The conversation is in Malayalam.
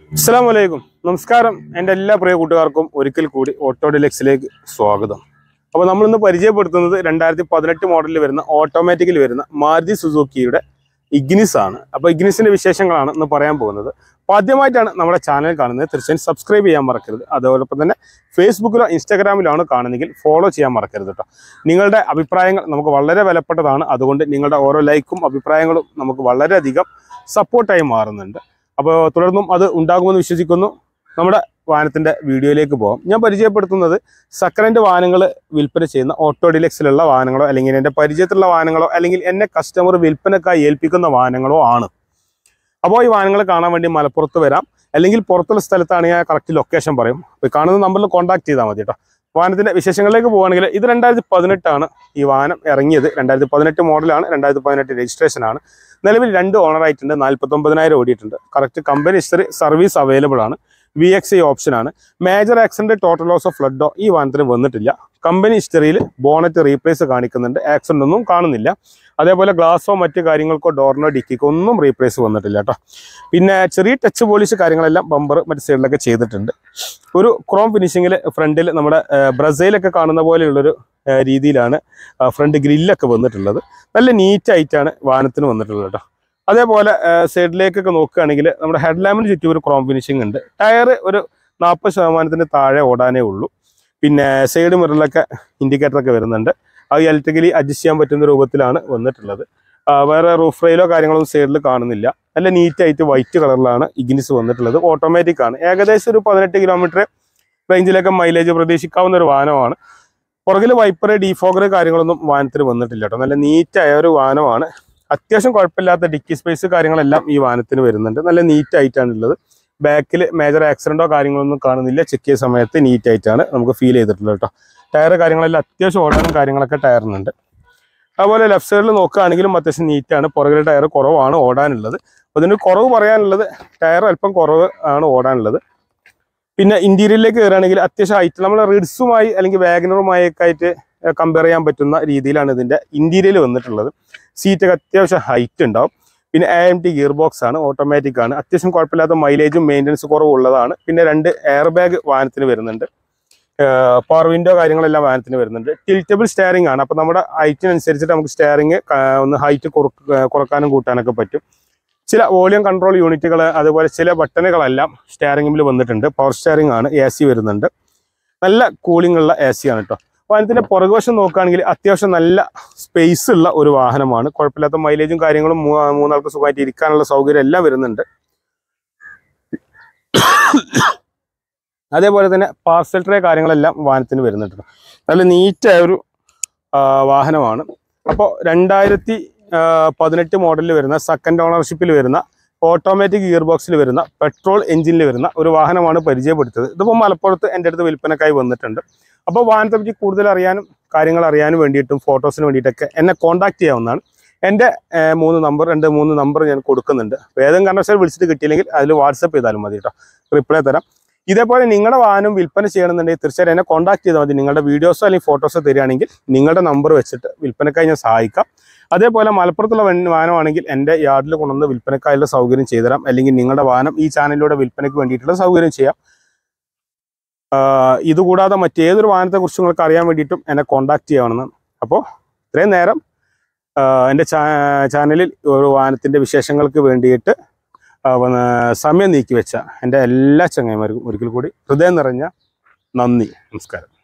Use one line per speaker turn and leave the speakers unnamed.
അസ്സാം വലൈക്കും നമസ്കാരം എൻ്റെ എല്ലാ പ്രിയ കൂട്ടുകാർക്കും ഒരിക്കൽ കൂടി ഓട്ടോ ഡിലക്സിലേക്ക് സ്വാഗതം അപ്പോൾ നമ്മളിന്ന് പരിചയപ്പെടുത്തുന്നത് രണ്ടായിരത്തി പതിനെട്ട് മോഡലിൽ വരുന്ന ഓട്ടോമാറ്റിക്കിൽ വരുന്ന മാരുതി സുസുക്കിയുടെ ഇഗ്നിസ് ആണ് അപ്പോൾ ഇഗ്നിസിൻ്റെ വിശേഷങ്ങളാണ് ഇന്ന് പറയാൻ പോകുന്നത് അപ്പോൾ ആദ്യമായിട്ടാണ് നമ്മുടെ ചാനൽ കാണുന്നത് തീർച്ചയായും സബ്സ്ക്രൈബ് ചെയ്യാൻ മറക്കരുത് അതോടൊപ്പം തന്നെ ഫേസ്ബുക്കിലോ ഇൻസ്റ്റാഗ്രാമിലോ ആണ് കാണുന്നെങ്കിൽ ഫോളോ ചെയ്യാൻ മറക്കരുത് കേട്ടോ നിങ്ങളുടെ അഭിപ്രായങ്ങൾ നമുക്ക് വളരെ വിലപ്പെട്ടതാണ് അതുകൊണ്ട് നിങ്ങളുടെ ഓരോ ലൈക്കും അഭിപ്രായങ്ങളും നമുക്ക് വളരെയധികം സപ്പോർട്ടായി മാറുന്നുണ്ട് അപ്പോൾ തുടർന്നും അത് ഉണ്ടാകുമെന്ന് വിശ്വസിക്കുന്നു നമ്മുടെ വാഹനത്തിൻ്റെ വീഡിയോയിലേക്ക് പോകാം ഞാൻ പരിചയപ്പെടുത്തുന്നത് സെക്കൻഡ് വാഹനങ്ങൾ വിൽപ്പന ചെയ്യുന്ന ഓട്ടോ ഡിലക്സിലുള്ള വാഹനങ്ങളോ അല്ലെങ്കിൽ എൻ്റെ പരിചയത്തിലുള്ള വാഹനങ്ങളോ അല്ലെങ്കിൽ എന്നെ കസ്റ്റമർ വിൽപ്പനക്കായി ഏൽപ്പിക്കുന്ന വാഹനങ്ങളോ ആണ് അപ്പോൾ ഈ വാഹനങ്ങൾ കാണാൻ വേണ്ടി മലപ്പുറത്ത് വരാം അല്ലെങ്കിൽ പുറത്തുള്ള സ്ഥലത്താണ് ഞാൻ കറക്റ്റ് ലൊക്കേഷൻ പറയും അപ്പോൾ ഈ കാണുന്ന നമ്പറിൽ കോൺടാക്ട് ചെയ്താൽ മതി കേട്ടോ വാഹനത്തിൻ്റെ വിശേഷങ്ങളിലേക്ക് പോവുകയാണെങ്കിൽ ഇത് രണ്ടായിരത്തി പതിനെട്ടാണ് ഈ വാഹനം ഇറങ്ങിയത് രണ്ടായിരത്തി പതിനെട്ട് മോഡലാണ് രണ്ടായിരത്തി പതിനെട്ട് രജിസ്ട്രേഷൻ ആണ് നിലവിൽ രണ്ട് ഓണർ ആയിട്ടുണ്ട് നാൽപ്പത്തൊമ്പതിനായിരം ഓടിയിട്ടുണ്ട് correct company history service available ആണ് വി എക്സ് ഐ ഓപ്ഷനാണ് major accident total loss of ഫ്ലഡോ ഈ വാഹനത്തിന് വന്നിട്ടില്ല കമ്പനി ഹിസ്റ്ററിയിൽ ബോണറ്റ് റീപ്ലേസ് കാണിക്കുന്നുണ്ട് ആക്സിഡന്റ് ഒന്നും കാണുന്നില്ല അതേപോലെ ഗ്ലാസോ മറ്റു കാര്യങ്ങൾക്കോ ഡോറിനോ ഡിക്കിക്കോ ഒന്നും റീപ്ലേസ് വന്നിട്ടില്ല കേട്ടോ പിന്നെ ചെറിയ ടച്ച് പോളിഷ് കാര്യങ്ങളെല്ലാം ബമ്പർ മറ്റു സൈഡിലൊക്കെ ചെയ്തിട്ടുണ്ട് ഒരു ക്രോം ഫിനിഷിങ്ങിൽ ഫ്രണ്ടിൽ നമ്മുടെ ഏഹ്, ബ്രസീലൊക്കെ കാണുന്ന പോലെയുള്ളൊരു ഏഹ്, രീതിയിലാണ് ആ, ഫ്രണ്ട് ഗ്രില്ലൊക്കെ വന്നിട്ടുള്ളത് നല്ല നീറ്റ് ആയിട്ടാണ് വാഹനത്തിന് വന്നിട്ടുള്ളത് കേട്ടോ അതേപോലെ സൈഡിലേക്കൊക്കെ നോക്കുകയാണെങ്കിൽ നമ്മുടെ ഹെഡ് ലാമ്പിന് ചുറ്റും ഒരു ക്രോം ഫിനിഷിംഗ് ഉണ്ട് ടയർ ഒരു നാൽപ്പത് ശതമാനത്തിന് താഴെ ഓടാനേ ഉള്ളൂ പിന്നെ സൈഡ് മിററിലൊക്കെ ഇൻഡിക്കേറ്ററൊക്കെ വരുന്നുണ്ട് അത് ഇലക്ട്രിക്കലി അഡ്ജസ്റ്റ് ചെയ്യാൻ പറ്റുന്ന രൂപത്തിലാണ് വന്നിട്ടുള്ളത് ആ, വേറെ റൂഫ് റെയിലോ കാര്യങ്ങളൊന്നും സൈഡിൽ കാണുന്നില്ല നല്ല നീറ്റ് ആയിട്ട് വൈറ്റ് കളറിലാണ് ഇഗ്നിസ് വന്നിട്ടുള്ളത് ഓട്ടോമാറ്റിക് ആണ് ഏകദേശം ഒരു പതിനെട്ട് കിലോമീറ്റർ റേഞ്ചിലൊക്കെ മൈലേജ് പ്രതീക്ഷിക്കാവുന്ന ഒരു വാഹനമാണ് പുറകിൽ വൈപ്പർ ഡീഫോഗർ കാര്യങ്ങളൊന്നും വാഹനത്തിന് വന്നിട്ടില്ല കേട്ടോ നല്ല നീറ്റായ ഒരു വാഹനമാണ് അത്യാവശ്യം കുഴപ്പമില്ലാത്ത ഡിക്കി സ്പേസ് കാര്യങ്ങളെല്ലാം ഈ വാഹനത്തിന് വരുന്നുണ്ട് നല്ല നീറ്റ് ആയിട്ടാണ് ഉള്ളത് ബാക്കിൽ മേജർ ആക്സിഡന്റോ കാര്യങ്ങളൊന്നും കാണുന്നില്ല ചെക്ക് ചെയ്ത സമയത്ത് നീറ്റ് ആയിട്ടാണ് നമുക്ക് ഫീൽ ചെയ്തിട്ടുള്ളത് കേട്ടോ ടയർ കാര്യങ്ങളെല്ലാം അത്യാവശ്യം ഓടാനും കാര്യങ്ങളൊക്കെ ടയറിനുണ്ട് അതുപോലെ ലെഫ്റ്റ് സൈഡിൽ നോക്കുകയാണെങ്കിലും അത്യാവശ്യം നീറ്റാണ് പുറകിലെ ടയർ കുറവാണ് ഓടാനുള്ളത് അപ്പോൾ ഇതിന് കുറവ് പറയാനുള്ളത് ടയർ അല്പം കുറവ് ആണ് ഓടാനുള്ളത് പിന്നെ ഇന്റീരിയറിലേക്ക് കയറുകയാണെങ്കിൽ അത്യാവശ്യം ഹൈറ്റ് നമ്മൾ റിഡ്സുമായി അല്ലെങ്കിൽ വാഗനറുമായി ഒക്കെ ആയിട്ട് കമ്പയർ ചെയ്യാൻ പറ്റുന്ന രീതിയിലാണ് ഇതിന്റെ ഇന്റീരിയൽ വന്നിട്ടുള്ളത് സീറ്റൊക്കെ അത്യാവശ്യം ഹൈറ്റ് ഉണ്ടാവും പിന്നെ A M T gear box ആണ് ഓട്ടോമാറ്റിക് ആണ് അത്യാവശ്യം കുഴപ്പമില്ലാത്ത മൈലേജും മെയിൻ്റനൻസ് കുറവുള്ളതാണ് പിന്നെ രണ്ട് എയർ ബാഗ് വാഹനത്തിന് വരുന്നുണ്ട് പവർ വിൻഡോ കാര്യങ്ങളെല്ലാം വാഹനത്തിന് വരുന്നുണ്ട് ടിൽറ്റബിൾ സ്റ്റിയറിംഗ് ആണ് അപ്പോൾ നമ്മുടെ ഹൈറ്റിനനുസരിച്ചിട്ട് നമുക്ക് സ്റ്റിയറിംഗ് ഒന്ന് ഹൈറ്റ് കുറക്കാനും കൂട്ടാനൊക്കെ പറ്റും ചില വോളിയം കൺട്രോൾ യൂണിറ്റുകൾ അതുപോലെ ചില ബട്ടണുകളെല്ലാം സ്റ്റിയറിംഗിൽ വന്നിട്ടുണ്ട് പവർ സ്റ്റിയറിംഗ് ആണ് എ സി വരുന്നുണ്ട് നല്ല കൂളിംഗ് ഉള്ള എ സി ആണ് കേട്ടോ വാഹനത്തിന്റെ പുറകുവശം നോക്കുകയാണെങ്കിൽ അത്യാവശ്യം നല്ല സ്പേസ് ഉള്ള ഒരു വാഹനമാണ് കുഴപ്പമില്ലാത്ത മൈലേജും കാര്യങ്ങളും മൂ- മൂന്നാൾക്ക് സുഖമായിട്ട് ഇരിക്കാനുള്ള സൗകര്യം എല്ലാം വരുന്നുണ്ട് അതേപോലെ തന്നെ പാർസൽ ട്രേ കാര്യങ്ങളെല്ലാം വാഹനത്തിന് വരുന്നുണ്ട് നല്ല നീറ്റായ ഒരു ആ, വാഹനമാണ് അപ്പോൾ രണ്ടായിരത്തി പതിനെട്ട് മോഡലിൽ വരുന്ന സെക്കൻഡ് ഓണർഷിപ്പിൽ വരുന്ന ഓട്ടോമാറ്റിക് ഗിയർ ബോക്സിൽ വരുന്ന പെട്രോൾ എഞ്ചിനിൽ വരുന്ന ഒരു വാഹനമാണ് പരിചയപ്പെടുത്തത് ഇതിപ്പോൾ മലപ്പുറത്ത് എൻ്റെ അടുത്ത് വിൽപ്പനക്കായി വന്നിട്ടുണ്ട് അപ്പോൾ വാഹനത്തെ പറ്റി കൂടുതൽ അറിയാനും കാര്യങ്ങൾ അറിയാനും വേണ്ടിയിട്ടും ഫോട്ടോസിന് വേണ്ടിയിട്ടൊക്കെ എന്നെ കോൺടാക്ട് ചെയ്യാവുന്നതാണ് എൻ്റെ ഏഹ്, മൂന്ന് നമ്പർ രണ്ട് മൂന്ന് നമ്പർ ഞാൻ കൊടുക്കുന്നുണ്ട് അപ്പോൾ ഏതെങ്കിലും കാരണവശാൽ വിളിച്ചിട്ട് കിട്ടിയില്ലെങ്കിൽ അതിൽ വാട്സപ്പ് ചെയ്താലും മതി കേട്ടോ റിപ്ലൈ തരാം ഇതേപോലെ നിങ്ങളുടെ വാഹനം വിൽപ്പന ചെയ്യണമെന്നുണ്ടെങ്കിൽ തീർച്ചയായും എന്നെ കോൺടാക്ട് ചെയ്താൽ മതി നിങ്ങളുടെ വീഡിയോസോ അല്ലെങ്കിൽ ഫോട്ടോസോ തരികയാണെങ്കിൽ നിങ്ങളുടെ നമ്പർ വെച്ചിട്ട് വിൽപ്പനക്കായി ഞാൻ സഹായിക്കാം അതേപോലെ മലപ്പുറത്തുള്ള വൻ- വാഹനമാണെങ്കിൽ എൻ്റെ യാർഡിൽ കൊണ്ടുവന്ന് വിൽപ്പനക്കായുള്ള സൗകര്യം ചെയ്തുതരാം അല്ലെങ്കിൽ നിങ്ങളുടെ വാഹനം ഈ ചാനലിലൂടെ വിൽപ്പനയ്ക്ക് വേണ്ടിയിട്ടുള്ള സൗകര്യം ചെയ്യാം ആഹ് ഇതുകൂടാതെ മറ്റേതൊരു വാഹനത്തെക്കുറിച്ച് നിങ്ങൾക്ക് അറിയാൻ വേണ്ടിയിട്ടും എന്നെ കോൺടാക്ട് ചെയ്യാവുന്നതാണ് അപ്പോൾ ഇത്രയും നേരം ആഹ് എൻ്റെ ചാ ചാനലിൽ ഒരു വാഹനത്തിൻ്റെ വിശേഷങ്ങൾക്ക് വേണ്ടിയിട്ട് ആഹ് വന്ന് സമയം നീക്കി വെച്ച എൻ്റെ എല്ലാ ചങ്ങായിമാർക്കും ഒരിക്കൽ കൂടി ഹൃദയം നിറഞ്ഞ നന്ദി നമസ്കാരം